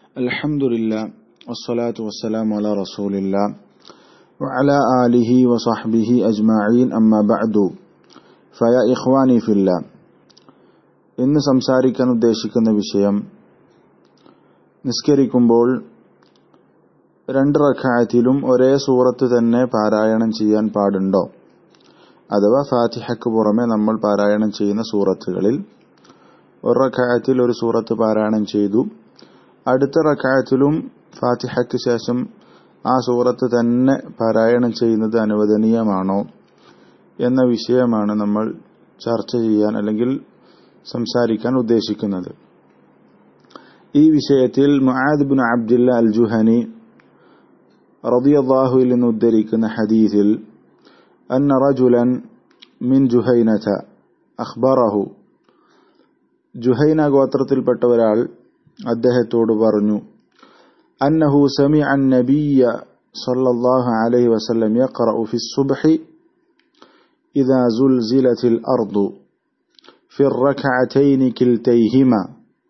الحمد لله والصلاة والسلام على رسول الله وعلى آله وصحبه أجمعين أما بعد فيا إخواني في الله ഇന്ന് സംസാരിക്കാൻ ഉദ്ദേശിക്കുന്ന വിഷയം നിസ്കരിക്കുമ്പോൾ രണ്ട് റഖായത്തിലും ഒരേ സൂറത്ത് തന്നെ പാരായണം ചെയ്യാൻ പാടുണ്ടോ അഥവാ ഫാത്തിഹയ്ക്ക് പുറമെ നമ്മൾ പാരായണം ചെയ്യുന്ന സൂറത്തുകളിൽ ഒരു റഖായത്തിൽ ഒരു സൂറത്ത് പാരായണം ചെയ്തു അടുത്ത റഖായത്തിലും ഫാത്തിഹയ്ക്ക് ശേഷം ആ സൂറത്ത് തന്നെ പാരായണം ചെയ്യുന്നത് അനുവദനീയമാണോ എന്ന വിഷയമാണ് നമ്മൾ ചർച്ച ചെയ്യാൻ അല്ലെങ്കിൽ സംസാരിക്കാൻ ഉദ്ദേശിക്കുന്നത് ഈ വിഷയത്തിൽ Muadh bin Abdullah Al Juhani റളിയല്ലാഹുവിൽ നിന്ന് ഉദ്ധരിക്കുന്ന ഹദീസിൽ അന്ന റജുലൻ മിൻ ജുഹൈനത അഖ്ബറഹു ജുഹൈന ഗോത്രത്തിൽപ്പെട്ട ഒരാൾ അദ്ദേഹത്തോട് പറഞ്ഞു അന്നഹു സമി അൻ നബിയ സല്ലല്ലാഹു അലൈഹി വസല്ലം യഖറഉ ഫി സുബ്ഹി ഇദാ സുൽസിലത്തിൽ അർദു في الركعتين كلتيهما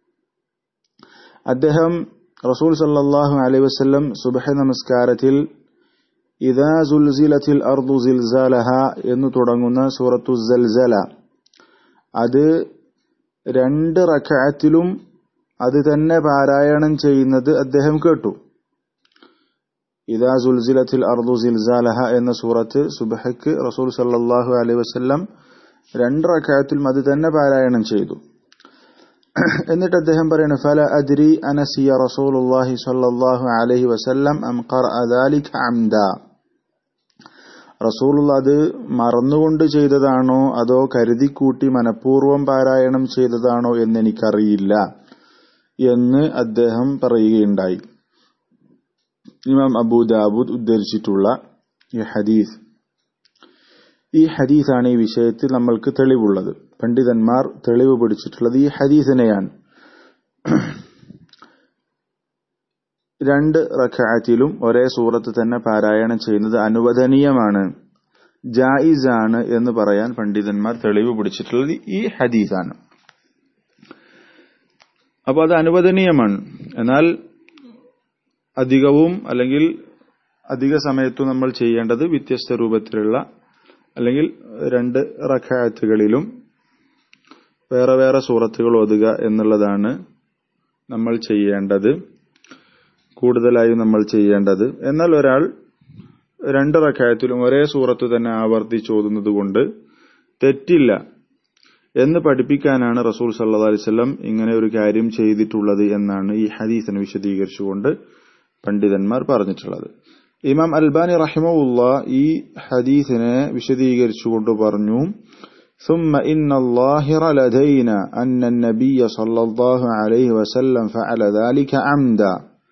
അദ്ദേഹം റസൂൽ സല്ലല്ലാഹു അലൈഹി വസല്ലം സുബ്ഹ നമസ്കാരത്തിൽ ഇദാ സുൽസിലത്തിൽ അർദു സിൽസാലഹ എന്ന് തുടങ്ങുന്ന സൂറത്തു സൽസല അത് രണ്ട് റക്അത്തിലും അത് തന്നെ പാരായണം ചെയ്യുന്നത് അദ്ദേഹം കേട്ടു ഇദാ സുൽസിലത്തിൽ അർദു സിൽസാലഹ എന്ന സൂറത്ത് സുബ്ഹയ്ക്ക് റസൂൽ സല്ലല്ലാഹു അലൈഹി വസല്ലം രണ്ട് റക്കായത്തിലും അത് തന്നെ പാരായണം ചെയ്തു എന്നിട്ട് അദ്ദേഹം പറയുന്നു ഫല അദ്രി അനസിയ റസൂലുള്ളാഹി സ്വല്ലല്ലാഹു അലൈഹി വസല്ലം അം ഖറഅ ദാലിക അംദ റസൂലുള്ള അത് മറന്നുകൊണ്ട് ചെയ്തതാണോ അതോ കരുതിക്കൂട്ടി മനഃപൂർവ്വം പാരായണം ചെയ്തതാണോ എന്ന് എനിക്കറിയില്ല എന്ന് അദ്ദേഹം പറയുകയുണ്ടായി ഇമാം അബൂ ദാബൂദ് ഉദ്ധരിച്ചിട്ടുള്ള ഈ ഹദീസ് ഈ ഹദീസാണ് ഈ വിഷയത്തിൽ നമ്മൾക്ക് തെളിവുള്ളത് പണ്ഡിതന്മാർ തെളിവ് പിടിച്ചിട്ടുള്ളത് ഈ ഹദീസിനെയാണ് രണ്ട് റഖാറ്റിലും ഒരേ സൂറത്ത് തന്നെ പാരായണം ചെയ്യുന്നത് അനുവദനീയമാണ് ജായിസാണ് എന്ന് പറയാൻ പണ്ഡിതന്മാർ തെളിവ് പിടിച്ചിട്ടുള്ളത് ഈ ഹദീസാണ് അപ്പോൾ അത് അനുവദനീയമാണ് എന്നാൽ അധികവും അല്ലെങ്കിൽ അധിക സമയത്തും നമ്മൾ ചെയ്യേണ്ടത് വ്യത്യസ്ത രൂപത്തിലുള്ള അല്ലെങ്കിൽ രണ്ട് റഖാത്തുകളിലും വേറെ വേറെ സൂറത്തുകൾ ഓതുക എന്നുള്ളതാണ് നമ്മൾ ചെയ്യേണ്ടത് കൂടുതലായും നമ്മൾ ചെയ്യേണ്ടത് എന്നാൽ ഒരാൾ രണ്ട് റഖായത്തിലും ഒരേ സൂറത്ത് തന്നെ ആവർത്തിച്ച് ഓതുന്നത് കൊണ്ട് തെറ്റില്ല എന്ന് പഠിപ്പിക്കാനാണ് റസൂൽ സല്ലാ അലിസ്ലം ഇങ്ങനെ ഒരു കാര്യം ചെയ്തിട്ടുള്ളത് എന്നാണ് ഈ ഹദീസിനെ വിശദീകരിച്ചുകൊണ്ട് പണ്ഡിതന്മാർ പറഞ്ഞിട്ടുള്ളത് ഇമാം അൽബാനി റഹിമുള്ള ഈ ഹദീസിനെ വിശദീകരിച്ചുകൊണ്ട് പറഞ്ഞു ثم إن الظاهر لدينا أن النبي صلى الله عليه وسلم فعل ذلك عمدا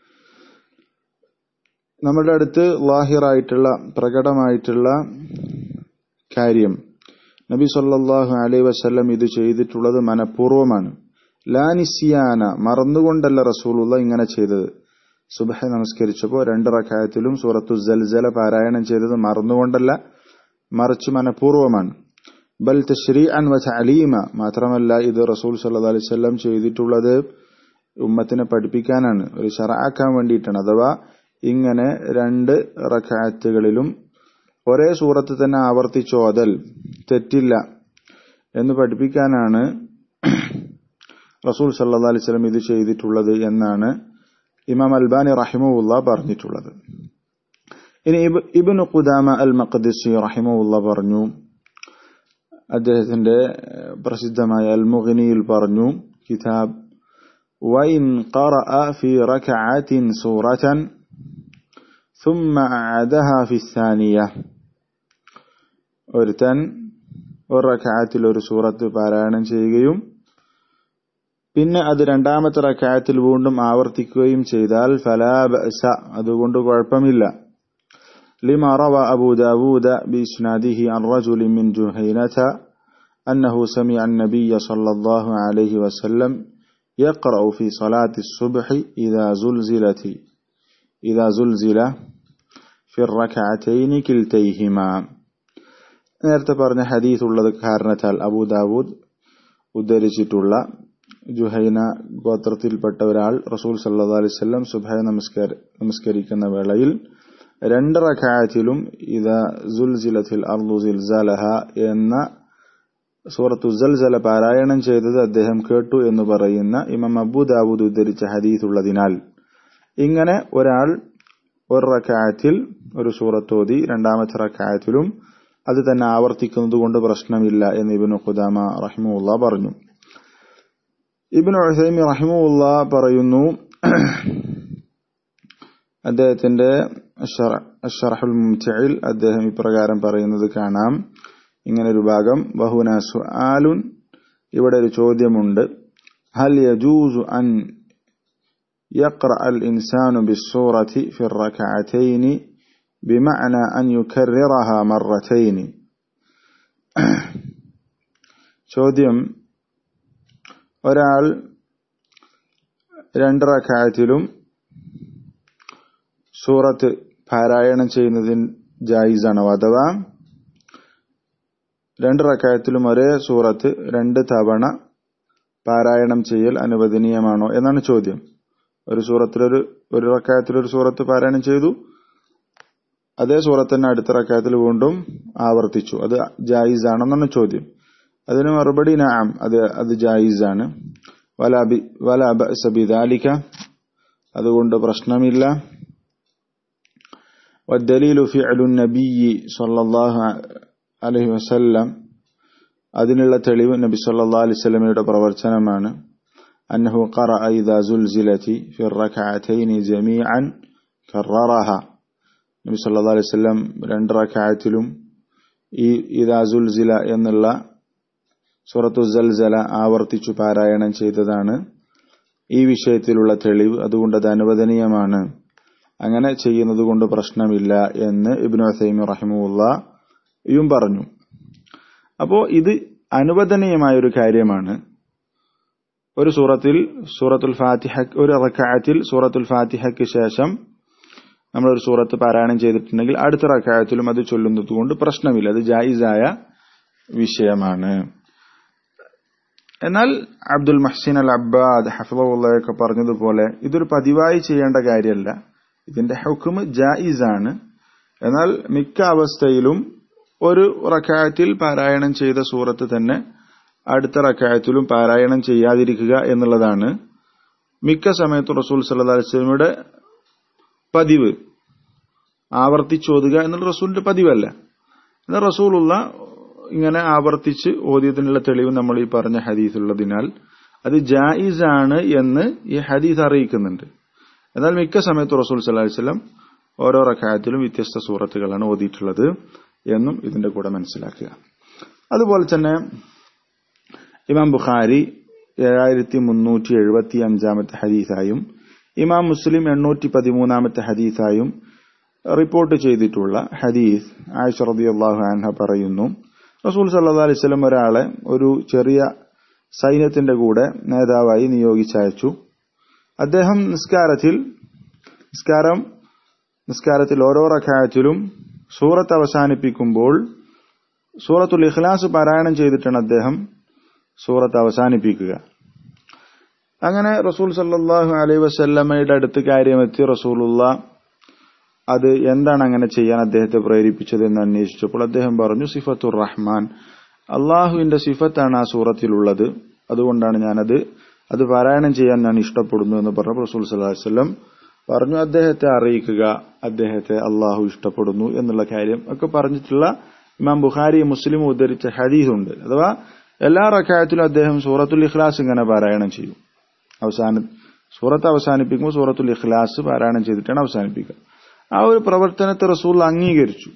നമ്മുടെ അടുത്ത് ലാഹിറായിട്ടുള്ള പ്രകടമായിട്ടുള്ള കാര്യം നബി സല്ലല്ലാഹു അലൈഹി വസല്ലം ഇത് ചെയ്തിട്ടുള്ളത് മനഃപൂർവ്വമാണ് ലാനിസിയാന മറന്നുകൊണ്ടല്ല റസൂലുള്ള ഇങ്ങനെ ചെയ്തത് സുബഹ നമസ്കരിച്ചപ്പോൾ രണ്ട് റക്കായത്തിലും സൂറത്തു ജൽജല പാരായണം ചെയ്തത് മറന്നുകൊണ്ടല്ല മറിച്ച് മനഃപൂർവ്വമാണ് ബൽ തശ്രീ അൻ വച്ച അലീമ മാത്രമല്ല ഇത് റസൂൽ സല്ലാ അലൈവല്ലം ചെയ്തിട്ടുള്ളത് ഉമ്മത്തിനെ പഠിപ്പിക്കാനാണ് ഒരു ഷറാക്കാൻ വേണ്ടിയിട്ടാണ് അഥവാ ഇങ്ങനെ രണ്ട് റക്കായത്തുകളിലും ഒരേ സൂറത്ത് തന്നെ ആവർത്തിച്ചോ അതൽ തെറ്റില്ല എന്ന് പഠിപ്പിക്കാനാണ് റസൂൽ സല്ലാ അലൈവല്ലം ഇത് ചെയ്തിട്ടുള്ളത് എന്നാണ് ഇമാം അൽബാനി റഹിമുല്ല പറഞ്ഞിട്ടുള്ളത് ഇനി ഇബിന് ഖുദാമ അൽ മഖദിസി റഹിമുല്ല പറഞ്ഞു അദ്ദേഹത്തിന്റെ പ്രസിദ്ധമായ അൽ മുഗ്നിയിൽ പറഞ്ഞു കിതാബ് വൈൻ قرأ في ركعة سورة ثم أعادها في الثانية ഒരുത്തൻ ഒരു റക്കായത്തിൽ ഒരു സൂറത്ത് പാരായണം ചെയ്യുകയും പിന്നെ അത് രണ്ടാമത്തെ റക്കായത്തിൽ വീണ്ടും ആവർത്തിക്കുകയും ചെയ്താൽ ഫലാബസ അതുകൊണ്ട് കുഴപ്പമില്ല لما روى أبو داود بإسناده عن رجل من جهينة أنه سمع النبي صلى الله عليه وسلم يقرأ في صلاة الصبح إذا زلزلت إذا زلزل في الركعتين كلتيهما നേരത്തെ പറഞ്ഞ ഹദീസ് ഉള്ളത് കാരണത്താൽ അബൂ ദാവൂദ് ഉദ്ധരിച്ചിട്ടുള്ള ജുഹൈന ഗോത്രത്തിൽപ്പെട്ട ഒരാൾ റസൂൽ സല്ലാ അലൈവല്ലം സുബഹ നമസ്കാര നമസ്കരിക്കുന്ന വേളയിൽ രണ്ട് റക്കായത്തിലും ഇത ജുൽസിലത്തിൽ അർദു സിൽസാലഹ എന്ന സൂറത്തു ജൽസല പാരായണം ചെയ്തത് അദ്ദേഹം കേട്ടു എന്ന് പറയുന്ന ഇമാം അബു ദാവൂദ് ഉദ്ധരിച്ച ഹദീസ് ഉള്ളതിനാൽ ഇങ്ങനെ ഒരാൾ ഒരു റക്കായത്തിൽ ഒരു സൂറത്തോതി രണ്ടാമത്തെ റക്കായത്തിലും അത് തന്നെ ആവർത്തിക്കുന്നത് കൊണ്ട് പ്രശ്നമില്ല എന്ന് ഇബിനു ഖുദാമ റഹിമുല്ല പറഞ്ഞു ഇബിനു ഉസൈമി റഹിമുല്ല പറയുന്നു അദ്ദേഹത്തിന്റെ അഷറഹുൽ മുംതഇൽ അദ്ദേഹം ഇപ്രകാരം പറയുന്നത് കാണാം ഇങ്ങനെ ഒരു ഭാഗം ബഹുന സുആലുൻ ഇവിടെ ഒരു ചോദ്യമുണ്ട് ഹൽ യജൂസു അൻ يقرأ الإنسان بالسورة في الركعتين بمعنى أن يكررها مرتين ചോദ്യം ഒരാൾ രണ്ട് റക്കായത്തിലും സൂറത്ത് പാരായണം ചെയ്യുന്നതിന് ജായിസാണോ അഥവാ രണ്ട് റക്കായത്തിലും ഒരേ സൂറത്ത് രണ്ട് തവണ പാരായണം ചെയ്യൽ അനുവദനീയമാണോ എന്നാണ് ചോദ്യം ഒരു സൂറത്തിലൊരു ഒരു റക്കായത്തിൽ ഒരു സൂറത്ത് പാരായണം ചെയ്തു അതേ സൂറത്ത് തന്നെ അടുത്ത റക്കായത്തിൽ വീണ്ടും ആവർത്തിച്ചു അത് ജായിസ് ആണെന്നാണ് ചോദ്യം അതിന് മറുപടി നാം അത് അത് ജായിസാണ് വല ബി വല ബിദാലിക അതുകൊണ്ട് പ്രശ്നമില്ല والدليل فعل النبي صلى الله عليه وسلم അതിനുള്ള തെളിവ് നബി സല്ലല്ലാഹു അലൈഹി വസല്ലമയുടെ പ്രവർത്തനമാണ് أنه قرأ إذا زلزلت في الركعتين جميعا كررها നബി സല്ലല്ലാഹു അലൈഹി വസല്ലം രണ്ട് റക്അത്തിലും ഈ ഇദാ സുൽസില എന്നുള്ള സൂറത്തു സൽസല ആവർത്തിച്ചു പാരായണം ചെയ്തതാണ് ഈ വിഷയത്തിലുള്ള തെളിവ് അതുകൊണ്ട് അത് അനുവദനീയമാണ് അങ്ങനെ ചെയ്യുന്നത് കൊണ്ട് പ്രശ്നമില്ല എന്ന് ഇബ്നു അസൈമി റഹിമുള്ളയും പറഞ്ഞു അപ്പോ ഇത് അനുവദനീയമായ ഒരു കാര്യമാണ് ഒരു സൂറത്തിൽ സൂറത്തുൽ ഫാത്തിഹ ഒരു റക്കായത്തിൽ സൂറത്തുൽ ഫാത്തിഹയ്ക്ക് ശേഷം നമ്മളൊരു സൂറത്ത് പാരായണം ചെയ്തിട്ടുണ്ടെങ്കിൽ അടുത്ത റക്കായത്തിലും അത് ചൊല്ലുന്നത് കൊണ്ട് പ്രശ്നമില്ല അത് ജായിസായ വിഷയമാണ് എന്നാൽ അബ്ദുൽ മഹ്സിൻ അൽ അബ്ബാദ് ഹഫിബുള്ളയൊക്കെ പറഞ്ഞതുപോലെ ഇതൊരു പതിവായി ചെയ്യേണ്ട കാര്യമല്ല ഇതിന്റെ ഹുക്കുമ് ജായിസാണ് എന്നാൽ മിക്ക അവസ്ഥയിലും ഒരു റക്കായത്തിൽ പാരായണം ചെയ്ത സൂറത്ത് തന്നെ അടുത്ത റക്കായത്തിലും പാരായണം ചെയ്യാതിരിക്കുക എന്നുള്ളതാണ് മിക്ക സമയത്തും റസൂൽ സല്ലാ അലിസ്ലമിയുടെ പതിവ് ആവർത്തിച്ചോതുക എന്നുള്ള റസൂലിന്റെ പതിവല്ല എന്നാൽ റസൂലുള്ള ഇങ്ങനെ ആവർത്തിച്ച് ഓതിയതിനുള്ള തെളിവ് നമ്മൾ ഈ പറഞ്ഞ ഹദീസ് ഉള്ളതിനാൽ അത് ജായിസ് ആണ് എന്ന് ഈ ഹദീസ് അറിയിക്കുന്നുണ്ട് എന്നാൽ മിക്ക സമയത്ത് റസൂൽ സല്ലാഹി വല്ലം ഓരോ റക്കായത്തിലും വ്യത്യസ്ത സൂറത്തുകളാണ് ഓതിയിട്ടുള്ളത് എന്നും ഇതിന്റെ കൂടെ മനസ്സിലാക്കുക അതുപോലെ തന്നെ ഇമാം ബുഖാരി ഏഴായിരത്തി മുന്നൂറ്റി എഴുപത്തി അഞ്ചാമത്തെ ഹദീസായും ഇമാം മുസ്ലിം എണ്ണൂറ്റി പതിമൂന്നാമത്തെ ഹദീസായും റിപ്പോർട്ട് ചെയ്തിട്ടുള്ള ഹദീസ് ആയിഷ റളിയല്ലാഹു അൻഹ പറയുന്നു റസൂൽ സല്ലല്ലാഹു അലൈഹി വസല്ലം ഒരാളെ ഒരു ചെറിയ സൈന്യത്തിന്റെ കൂടെ നേതാവായി നിയോഗിച്ചയച്ചു അദ്ദേഹം നിസ്കാരത്തിൽ നിസ്കാരം നിസ്കാരത്തിൽ ഓരോ റക്കായത്തിലും സൂറത്ത് അവസാനിപ്പിക്കുമ്പോൾ സൂറത്തുൽ ഇഖ്ലാസ് പാരായണം ചെയ്തിട്ടാണ് അദ്ദേഹം സൂറത്ത് അവസാനിപ്പിക്കുക അങ്ങനെ റസൂൽ സല്ലാഹു അലൈ വസല്ലമ്മയുടെ അടുത്ത് കാര്യമെത്തി റസൂലുള്ള അത് എന്താണ് അങ്ങനെ ചെയ്യാൻ അദ്ദേഹത്തെ പ്രേരിപ്പിച്ചത് എന്ന് അന്വേഷിച്ചപ്പോൾ അദ്ദേഹം പറഞ്ഞു സിഫത്തുർ റഹ്മാൻ അള്ളാഹുവിന്റെ സിഫത്താണ് ആ സൂറത്തിലുള്ളത് അതുകൊണ്ടാണ് ഞാനത് അത് പാരായണം ചെയ്യാൻ ഞാൻ ഇഷ്ടപ്പെടുന്നു എന്ന് പറഞ്ഞു റസൂൽ സല്ലാഹു വല്ലം പറഞ്ഞു അദ്ദേഹത്തെ അറിയിക്കുക അദ്ദേഹത്തെ അള്ളാഹു ഇഷ്ടപ്പെടുന്നു എന്നുള്ള കാര്യം ഒക്കെ പറഞ്ഞിട്ടുള്ള ഇമാം ബുഖാരി മുസ്ലിം ഉദ്ധരിച്ച ഹദീസുണ്ട് അഥവാ എല്ലാ റക്കായത്തിലും അദ്ദേഹം സൂറത്തുൽ ഇഖ്ലാസ് ഇങ്ങനെ പാരായണം ചെയ്യും അവസാന സൂറത്ത് അവസാനിപ്പിക്കുമ്പോൾ സൂറത്തുൽ ഇഖ്ലാസ് പാരായണം ചെയ്തിട്ടാണ് അവസാനിപ്പിക്കുക ആ ഒരു പ്രവർത്തനത്തെ റസൂൽ അംഗീകരിച്ചു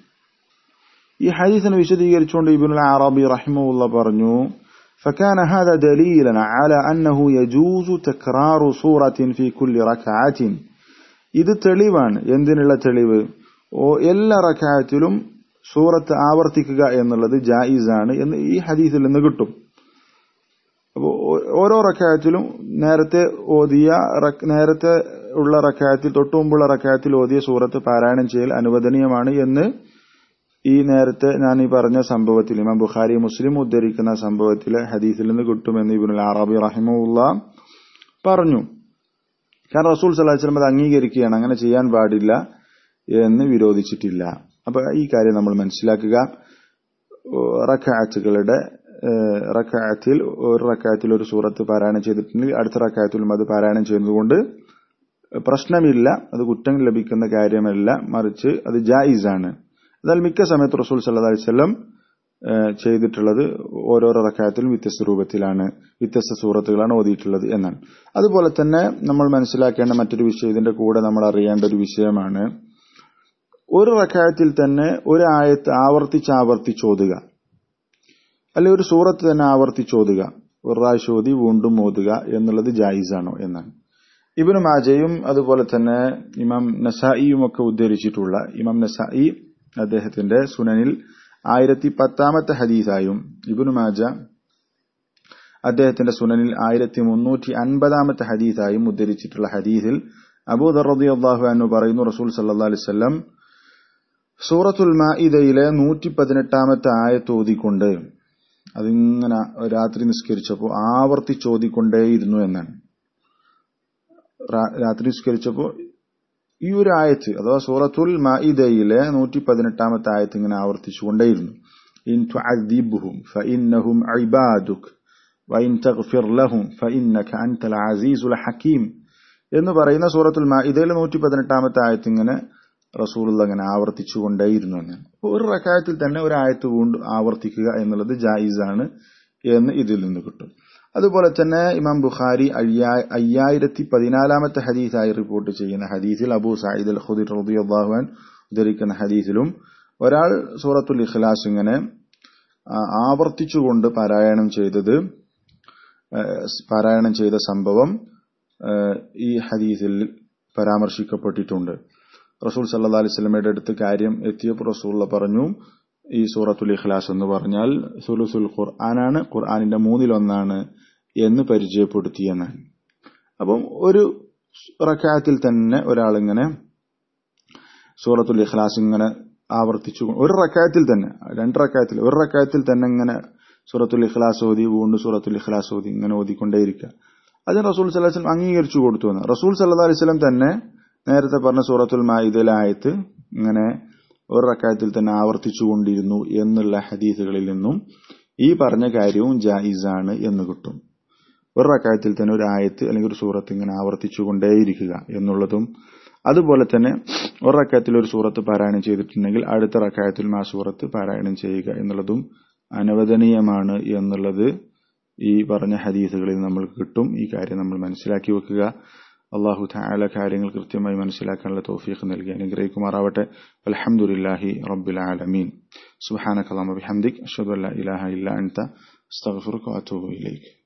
ഈ ഹദീസിനെ വിശദീകരിച്ചുകൊണ്ട് ഇബിനുൽ അറബി റഹിമുള്ള പറഞ്ഞു فكان هذا دليلا على أنه يجوز تكرار سورة في كل ركعة ഇത് തെളിവാണ് എന്തിനുള്ള തെളിവ് ഓ എല്ലാ റക്കായത്തിലും സൂറത്ത് ആവർത്തിക്കുക എന്നുള്ളത് ജായിസാണ് എന്ന് ഈ ഹദീസിൽ നിന്ന് കിട്ടും അപ്പോൾ ഓരോ റക്കായത്തിലും നേരത്തെ ഓതിയ നേരത്തെ ഉള്ള റക്കായത്തിൽ തൊട്ടു മുമ്പുള്ള റക്കായത്തിൽ ഓതിയ സൂറത്ത് പാരായണം ചെയ്യൽ അനുവദനീയമാണ് എന്ന് ഈ നേരത്തെ ഞാൻ ഈ പറഞ്ഞ സംഭവത്തിൽ ഇമാം ബുഖാരി മുസ്ലിം ഉദ്ധരിക്കുന്ന സംഭവത്തിലെ ഹദീസിൽ നിന്ന് കിട്ടുമെന്ന് ഇബിനുൽ അറബി റഹിമുള്ള പറഞ്ഞു കാരണം റസൂൽ സല്ലാഹു വസ്ലം അത് അംഗീകരിക്കുകയാണ് അങ്ങനെ ചെയ്യാൻ പാടില്ല എന്ന് വിരോധിച്ചിട്ടില്ല അപ്പൊ ഈ കാര്യം നമ്മൾ മനസ്സിലാക്കുക റക്കാറ്റുകളുടെ റക്കാത്തിൽ ഒരു റക്കാത്തിൽ ഒരു സൂറത്ത് പാരായണം ചെയ്തിട്ടുണ്ടെങ്കിൽ അടുത്ത റക്കാത്തിലും അത് പാരായണം ചെയ്യുന്നതുകൊണ്ട് പ്രശ്നമില്ല അത് കുറ്റം ലഭിക്കുന്ന കാര്യമല്ല മറിച്ച് അത് ജായിസാണ് എന്നാൽ മിക്ക സമയത്ത് റസൂൽ സല്ലാ വല്ലം ചെയ്തിട്ടുള്ളത് ഓരോരോ റക്കായത്തിലും വ്യത്യസ്ത രൂപത്തിലാണ് വ്യത്യസ്ത സൂറത്തുകളാണ് ഓതിയിട്ടുള്ളത് എന്നാണ് അതുപോലെ തന്നെ നമ്മൾ മനസ്സിലാക്കേണ്ട മറ്റൊരു വിഷയം ഇതിന്റെ കൂടെ നമ്മൾ അറിയേണ്ട ഒരു വിഷയമാണ് ഒരു റക്കായത്തിൽ തന്നെ ഒരു ആയത്ത് ആവർത്തിച്ച് ആവർത്തിച്ച് ഓതുക അല്ലെ ഒരു സൂറത്ത് തന്നെ ആവർത്തിച്ച് ഓതുക ഒരു പ്രാവശ്യം ഓതി വീണ്ടും ഓതുക എന്നുള്ളത് ജായിസാണോ എന്നാണ് ഇബിനു മാജയും അതുപോലെ തന്നെ ഇമാം നസായിയും ഒക്കെ ഉദ്ധരിച്ചിട്ടുള്ള ഇമാം നസായി അദ്ദേഹത്തിന്റെ സുനനിൽ ആയിരത്തി പത്താമത്തെ ഹദീസായും ഇബിനു മാജ അദ്ദേഹത്തിന്റെ സുനനിൽ ആയിരത്തി മുന്നൂറ്റി അൻപതാമത്തെ ഹദീസായും ഉദ്ധരിച്ചിട്ടുള്ള ഹദീസിൽ അബൂദർ റതി അള്ളാഹു അന്നു പറയുന്നു റസൂൽ സല്ലാ അലിസ്ലം സൂറത്തുൽ മാഇദയിലെ നൂറ്റി പതിനെട്ടാമത്തെ ആയത്ത് ഓതിക്കൊണ്ട് അതിങ്ങനെ രാത്രി നിസ്കരിച്ചപ്പോൾ ആവർത്തിച്ചോതിക്കൊണ്ടേയിരുന്നു എന്നാണ് രാത്രി നിസ്കരിച്ചപ്പോൾ ഈ ഒരു ആയത്ത് അഥവാ സൂറത്തുൽ മാഇദയിലെ നൂറ്റി പതിനെട്ടാമത്തെ ആയത്ത് ഇങ്ങനെ ആവർത്തിച്ചുകൊണ്ടേയിരുന്നു ഇൻ തുഅദ്ദിബ്ഹും ഫഇന്നഹും ഇബാദുക് വഇൻ തഗ്ഫിർ ലഹും ഫഇന്നക അൻതൽ അസീസുൽ ഹകീം എന്ന് പറയുന്ന സൂറത്തുൽ മാഇദയിലെ നൂറ്റി പതിനെട്ടാമത്തെ ആയത്ത് ഇങ്ങനെ റസൂലുള്ള അങ്ങനെ ആവർത്തിച്ചുകൊണ്ടേയിരുന്നു എന്നാണ് ഒരു റക്കായത്തിൽ തന്നെ ഒരു ആയത്ത് വീണ്ടും ആവർത്തിക്കുക എന്നുള്ളത് ജായിസാണ് എന്ന് ഇതിൽ നിന്ന് കിട്ടും അതുപോലെ തന്നെ ഇമാം ബുഖാരി അയ്യായിരത്തി പതിനാലാമത്തെ ഹദീസായി റിപ്പോർട്ട് ചെയ്യുന്ന ഹദീസിൽ അബൂ സായിദ് അൽ ഖുദിർ റളിയല്ലാഹുഅൻ ഉദ്ധരിക്കുന്ന ഹദീസിലും ഒരാൾ സൂറത്തുൽ ഇഖ്ലാസ് ഇങ്ങനെ ആവർത്തിച്ചുകൊണ്ട് പാരായണം ചെയ്തത് പാരായണം ചെയ്ത സംഭവം ഈ ഹദീസിൽ പരാമർശിക്കപ്പെട്ടിട്ടുണ്ട് റസൂൽ സല്ലാ അലൈഹി സ്വലമയുടെ അടുത്ത് കാര്യം എത്തിയപ്പോൾ റസൂള്ള പറഞ്ഞു ഈ സൂറത്തുൽ ഇഖ്ലാസ് എന്ന് പറഞ്ഞാൽ സുലുസുൽ ഖുർആനാണ് ഖുർആാനിന്റെ മൂന്നിലൊന്നാണ് എന്ന് പരിചയപ്പെടുത്തിയെന്നാണ് അപ്പം ഒരു റക്കാത്തിൽ തന്നെ ഒരാളിങ്ങനെ സൂറത്തുൽ ഇഖ്ലാസ് ഇങ്ങനെ ആവർത്തിച്ചു ഒരു റക്കായത്തിൽ തന്നെ രണ്ട് റക്കായത്തിൽ ഒരു റക്കായത്തിൽ തന്നെ ഇങ്ങനെ സൂറത്തുൽ ഇഖ്ലാസ് ഓതി വീണ്ടും സൂറത്തുൽ ഇഖ്ലാസ് ഓതി ഇങ്ങനെ ഓതിക്കൊണ്ടേയിരിക്കുക അതിന് റസൂൽ സല്ലാഹു വസ്ലം അംഗീകരിച്ചു കൊടുത്തു എന്ന് റസൂൽ സല്ലാ അലൈഹി സ്വലം തന്നെ നേരത്തെ പറഞ്ഞ സൂറത്തുൽ മായിദലായത്ത് ഇങ്ങനെ ഒരു റക്കായത്തിൽ തന്നെ ആവർത്തിച്ചു കൊണ്ടിരുന്നു എന്നുള്ള ഹദീസുകളിൽ നിന്നും ഈ പറഞ്ഞ കാര്യവും ജായിസാണ് എന്ന് കിട്ടും ഒരു റക്കായത്തിൽ തന്നെ ഒരു ആയത്ത് അല്ലെങ്കിൽ ഒരു സൂറത്ത് ഇങ്ങനെ ആവർത്തിച്ചു കൊണ്ടേയിരിക്കുക എന്നുള്ളതും അതുപോലെ തന്നെ ഒരു റക്കായത്തിൽ ഒരു സൂറത്ത് പാരായണം ചെയ്തിട്ടുണ്ടെങ്കിൽ അടുത്ത റക്കായത്തിൽ ആ സൂറത്ത് പാരായണം ചെയ്യുക എന്നുള്ളതും അനുവദനീയമാണ് എന്നുള്ളത് ഈ പറഞ്ഞ ഹദീസുകളിൽ നമ്മൾ കിട്ടും ഈ കാര്യം നമ്മൾ മനസ്സിലാക്കി വെക്കുക അള്ളാഹു താല കാര്യങ്ങൾ കൃത്യമായി മനസ്സിലാക്കാനുള്ള തോഫീഖ് നൽകി അനുഗ്രഹിക്കുമാറാവട്ടെ അലഹമുല്ലാഹി റബ്ബുൽ ആലമീൻ സുബാനക്കലാം ബിഹംദിക് അഷ്ഹദു അല്ലാ ഇലാഹ ഇല്ല അൻത അസ്തഗ്ഫിറുക വഅതൂബു ഇലൈക്